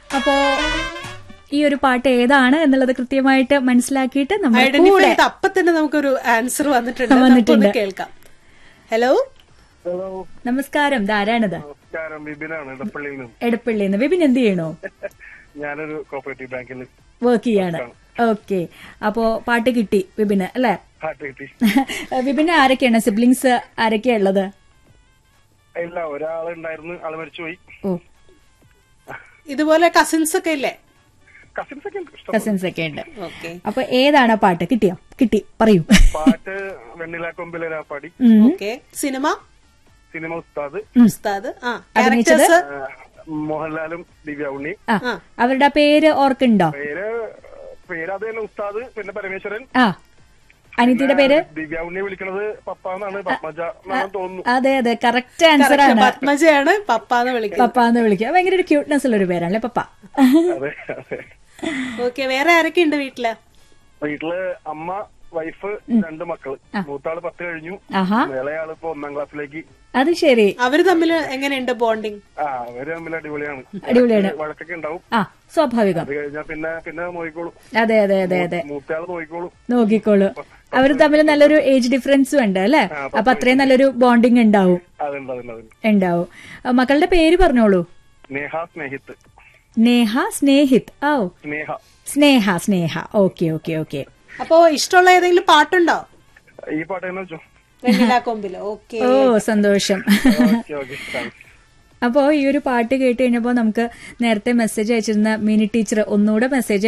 അപ്പോ ഈ ഒരു പാട്ട് ഏതാണ് എന്നുള്ളത് കൃത്യമായിട്ട് മനസ്സിലാക്കിയിട്ട് നമ്മുടെ ഐഡന്റിഫൈ കൂടെ ചെയ്ത് അപ്പൊ തന്നെ നമുക്കൊരു ആൻസർ വന്നിട്ടുണ്ട് വന്നിട്ടുണ്ട്. നമുക്കൊന്ന് കേൾക്കാം ഹലോ ഹലോ നമസ്കാരം ധാരാണത് നമസ്കാരം ബിബിനാണ് ഇടപ്പള്ളിയിൽ നിന്ന് എടപ്പള്ളിന്ന് വിപിൻ എന്ത് ചെയ്യണോ ഞാനൊരു കോപ്പറേറ്റീവ് ബാങ്കിൽ വർക്ക് ചെയ്യാണ് ഓക്കെ അപ്പോ പാട്ട് കിട്ടി വിപിന് അല്ലെ പാട്ട് കിട്ടി വിപിന് ആരൊക്കെയാണ് സിബ്ലിങ്സ് ആരൊക്കെയാ ഉള്ളത് ഇല്ല ഒരാളുണ്ടായിരുന്നു ആള് മരിച്ചുപോയി ഓ ഇതുപോലെ കസിൻസ് ഒക്കെ ഇല്ലേ കസിൻസ് ഒക്കെ ഉണ്ട് ഇഷ്ടം കസിൻസ് ഒക്കെ ഉണ്ട് ഓക്കെ അപ്പൊ ഏതാണ് ആ പാട്ട് കിട്ടിയോ കിട്ടി പറയൂ പാട്ട് വെണ്ണില കൊമ്പിലെ രാപ്പാടി ഉം. ഓക്കെ സിനിമ സിനിമ ഉസ്താദ് ഉസ്താദ് ആ അഭിനയിച്ചത്? ക്യാരക്ടേഴ്സ് ആ, മോഹൻലാലും ദിവ്യ ഉണ്ണി ആ ആ. അവരുടെ പേര് ഓർക്കുണ്ടോ പേര് പേര് അത് തന്നെ ഉസ്താദ് പിന്നെ പരമേശ്വരൻ ആ അനിയത്തിയുടെ പേര് ദിവ്യ ഉണ്ണിയെ വിളിക്കണത് പപ്പ എന്നാണ് പത്മജ എന്നാണ് തോന്നുന്നു അതെ അതെ കറക്റ്റ് ആൻസർ ആണ് പത്മജയാണ് പപ്പാന്ന് വിളിക്കുന്നത് പപ്പ എന്ന് വിളിക്കുക ഭയങ്കര ഒരു ക്യൂട്ട്നെസ് ഉള്ള ഒരു പേരാണല്ലേ പപ്പ അതെ അതെ ഓക്കെ വേറെ ആരൊക്കെ ഉണ്ട് വീട്ടില് വീട്ടില് അമ്മ വൈഫ് രണ്ട് മക്കള് മൂത്താള് പത്ത് കഴിഞ്ഞു ആഹാ ഇളയാള് ഇപ്പൊ ഒന്നാം ക്ലാസ്സിലേക്ക് അത് ശരി അവര് തമ്മിൽ എങ്ങനെയുണ്ട് ബോണ്ടിങ് ആ അവര് തമ്മിൽ അടിപൊളിയാണ് അടിപൊളിയാണ്. വഴക്കൊക്കെ ഉണ്ടാവും ആ സ്വാഭാവികം അത് കഴിഞ്ഞാൽ പിന്നെ പിന്നെ നോക്കിക്കോളും അതെ അതെ അതെ അതെ മൂത്തയാള് നോക്കിക്കോളും നോക്കിക്കോളൂ അവർ തമ്മിൽ നല്ലൊരു ഏജ് ഡിഫറൻസും ഉണ്ട് അല്ലെ അപ്പൊ അത്രയും നല്ലൊരു ബോണ്ടിങ് ഉണ്ടാവും അതുണ്ട് അതുണ്ട് അതുണ്ട് ഉണ്ടാവും ആ, മക്കളുടെ പേര് പറഞ്ഞോളൂ സ്നേഹ സ്നേഹിത്ത് നേഹ സ്നേഹിത് ഓ Sneha Sneha Sneha okay okay okay അപ്പോ ഇഷ്ടമുള്ള ഏതെങ്കിലും പാട്ടുണ്ടോ ഈ പാട്ട് തന്നെ വെച്ചോ വെണ്ണില കൊമ്പില് ഓക്കെ ഓ സന്തോഷം ഓക്കെ ഓക്കെ താങ്ക്സ് അപ്പോൾ ഈ ഒരു പാട്ട് കേട്ട് കഴിഞ്ഞപ്പോൾ നമുക്ക് നേരത്തെ മെസ്സേജ് അയച്ചിരുന്ന മിനി ടീച്ചർ ഒന്നുകൂടെ മെസ്സേജ്